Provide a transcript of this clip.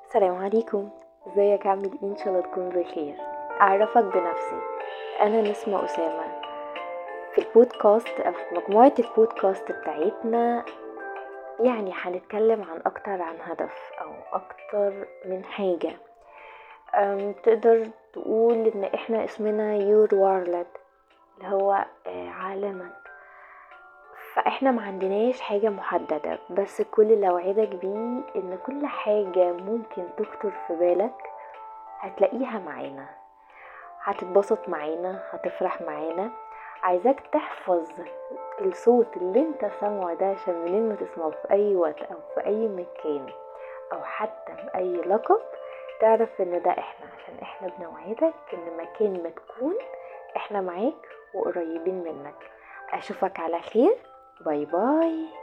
السلام عليكم ازيك عامل ايه ان شاء الله تكون بخير اعرفك بنفسي انا نسمة اسامة في البودكاست او في مجموعة البودكاست بتاعتنا يعني هنتكلم عن اكتر عن هدف او اكتر من حاجة أم تقدر تقول ان احنا اسمنا يور وارلد اللي هو آه، عالمك فاحنا ما عندناش حاجة محددة بس كل اللي اوعدك بيه ان كل حاجة ممكن تخطر في بالك هتلاقيها معانا هتتبسط معانا هتفرح معانا عايزاك تحفظ الصوت اللي انت سامعه ده عشان منين ما تسمعه في اي وقت او في اي مكان او حتى بأي لقب تعرف ان ده احنا عشان احنا بنوعدك ان مكان ما تكون احنا معاك وقريبين منك اشوفك على خير باي باي